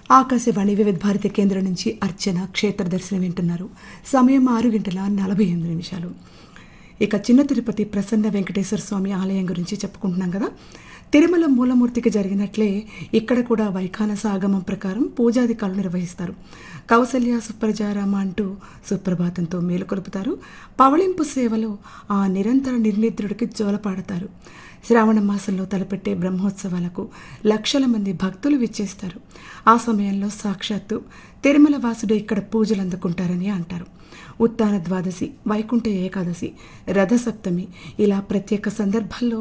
ఆకాశవాణి వివిధ భారతి కేంద్రం నుంచి అర్చన క్షేత్ర దర్శనం వింటున్నారు సమయం ఆరు గంటల నలభై ఎనిమిది నిమిషాలు ఇక చిన్న తిరుపతి ప్రసన్న వెంకటేశ్వర స్వామి ఆలయం గురించి చెప్పుకుంటున్నాం కదా తిరుమల మూలమూర్తికి జరిగినట్లే ఇక్కడ కూడా వైఖానస ఆగమం ప్రకారం పూజాధికారులు నిర్వహిస్తారు కౌసల్య సుప్రజారామ అంటూ సుప్రభాతంతో మేలుకొలుపుతారు పవళింపు సేవలో ఆ నిరంతర నిర్నిద్రుడికి జోలపాడతారు శ్రావణ మాసంలో తలపెట్టే బ్రహ్మోత్సవాలకు లక్షల మంది భక్తులు విచ్చేస్తారు ఆ సమయంలో సాక్షాత్తు తిరుమల వాసుడు ఇక్కడ పూజలు అందుకుంటారని అంటారు ఉత్తాన ద్వాదశి వైకుంఠ ఏకాదశి రథసప్తమి ఇలా ప్రత్యేక సందర్భాల్లో